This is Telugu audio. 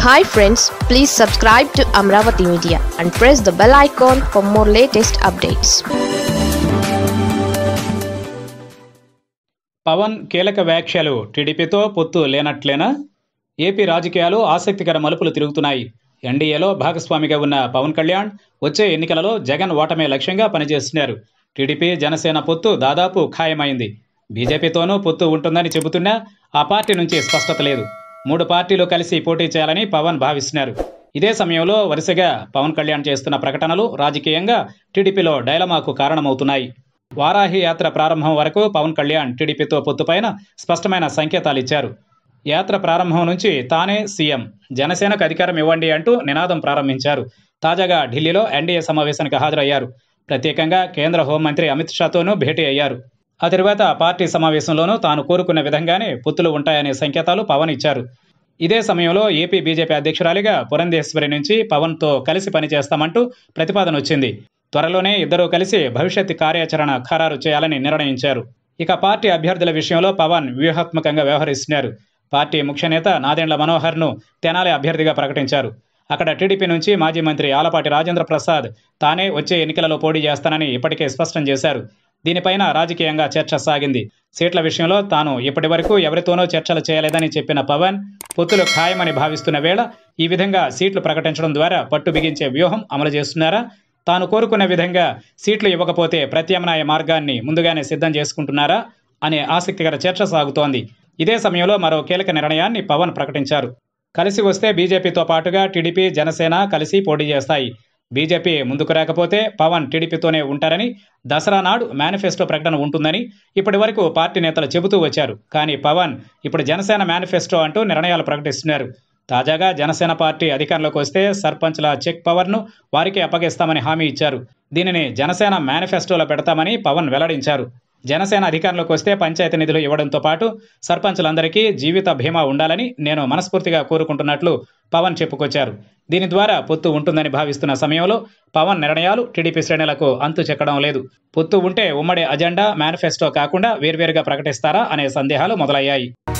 hi friends please subscribe to Amaravati media and press the bell icon for more latest updates Pawan కీలక వ్యాఖ్యలు టీడీపీతో పొత్తు లేనట్లేనా ఏపీ రాజకీయాలు ఆసక్తికర మలుపులు తిరుగుతున్నాయి ఎన్డీఏలో భాగస్వామిగా ఉన్న పవన్ కళ్యాణ్ వచ్చే ఎన్నికలలో జగన్ ఓటమే లక్ష్యంగా పనిచేస్తున్నారు టీడీపీ జనసేన పొత్తు దాదాపు ఖాయమైంది బీజేపీతోనూ పొత్తు ఉంటుందని చెబుతున్నా ఆ పార్టీ నుంచి స్పష్టత లేదు మూడు పార్టీలు కలిసి పోటీ చేయాలని పవన్ భావిస్తున్నారు ఇదే సమయంలో వరుసగా పవన్ కళ్యాణ్ చేస్తున్న ప్రకటనలు రాజకీయంగా టీడీపీలో డైలమాకు కారణమవుతున్నాయి వారాహి యాత్ర ప్రారంభం వరకు పవన్ కళ్యాణ్ టీడీపీతో పొత్తుపైన స్పష్టమైన సంకేతాలు ఇచ్చారు యాత్ర ప్రారంభం నుంచి తానే సీఎం జనసేనకు అధికారం ఇవ్వండి అంటూ నినాదం ప్రారంభించారు తాజాగా ఢిల్లీలో ఎన్డీఏ సమావేశానికి హాజరయ్యారు ప్రత్యేకంగా కేంద్ర హోంమంత్రి అమిత్ షాతోనూ భేటీ అయ్యారు ఆ తరువాత పార్టీ సమావేశంలోనూ తాను కోరుకున్న విధంగానే పొత్తులు ఉంటాయనే సంకేతాలు పవన్ ఇచ్చారు ఇదే సమయంలో ఏపీ బీజేపీ అధ్యక్షురాలిగా పురంధేశ్వరి నుంచి పవన్తో కలిసి పనిచేస్తామంటూ ప్రతిపాదన వచ్చింది త్వరలోనే ఇద్దరూ కలిసి భవిష్యత్ కార్యాచరణ ఖరారు చేయాలని నిర్ణయించారు ఇక పార్టీ అభ్యర్థుల విషయంలో పవన్ వ్యూహాత్మకంగా వ్యవహరిస్తున్నారు పార్టీ ముఖ్య నేత నాదెండ్ల మనోహర్ను తెనాలి అభ్యర్థిగా ప్రకటించారు అక్కడ టీడీపీ నుంచి మాజీ మంత్రి ఆలపాటి రాజేంద్ర ప్రసాద్ తానే వచ్చే ఎన్నికలలో పోటీ చేస్తానని ఇప్పటికే స్పష్టం చేశారు దీనిపైన రాజకీయంగా చర్చ సాగింది సీట్ల విషయంలో తాను ఇప్పటి వరకు ఎవరితోనో చర్చలు చేయలేదని చెప్పిన పవన్ పొత్తులు ఖాయమని భావిస్తున్న వేళ ఈ విధంగా సీట్లు ప్రకటించడం ద్వారా పట్టు బిగించే వ్యూహం అమలు చేస్తున్నారా తాను కోరుకున్న విధంగా సీట్లు ఇవ్వకపోతే ప్రత్యామ్నాయ మార్గాన్ని ముందుగానే సిద్ధం చేసుకుంటున్నారా అనే ఆసక్తికర చర్చ సాగుతోంది ఇదే సమయంలో మరో కీలక నిర్ణయాన్ని పవన్ ప్రకటించారు కలిసి వస్తే బీజేపీతో పాటుగా టీడీపీ జనసేన కలిసి పోటీ చేస్తాయి బీజేపీ ముందుకు రాకపోతే పవన్ టీడీపీతోనే ఉంటారని దసరా నాడు మేనిఫెస్టో ప్రకటన ఉంటుందని ఇప్పటి వరకు పార్టీ నేతలు చెబుతూ వచ్చారు కానీ పవన్ ఇప్పుడు జనసేన మేనిఫెస్టో అంటూ నిర్ణయాలు ప్రకటిస్తున్నారు తాజాగా జనసేన పార్టీ అధికారంలోకి వస్తే సర్పంచ్ల చెక్ పవర్ను వారికి అప్పగిస్తామని హామీ ఇచ్చారు దీనిని జనసేన మేనిఫెస్టోలో పెడతామని పవన్ వెల్లడించారు జనసేన అధికారంలోకి వస్తే పంచాయతీ నిధులు ఇవ్వడంతో పాటు సర్పంచులందరికీ జీవిత బీమా ఉండాలని నేను మనస్ఫూర్తిగా కోరుకుంటున్నట్లు పవన్ చెప్పుకొచ్చారు దీని ద్వారా పొత్తు ఉంటుందని భావిస్తున్న సమయంలో పవన్ నిర్ణయాలు టీడీపీ శ్రేణులకు అంతు చెక్కడం లేదు పొత్తు ఉంటే ఉమ్మడి అజెండా మేనిఫెస్టో కాకుండా వేర్వేరుగా ప్రకటిస్తారా అనే సందేహాలు మొదలయ్యాయి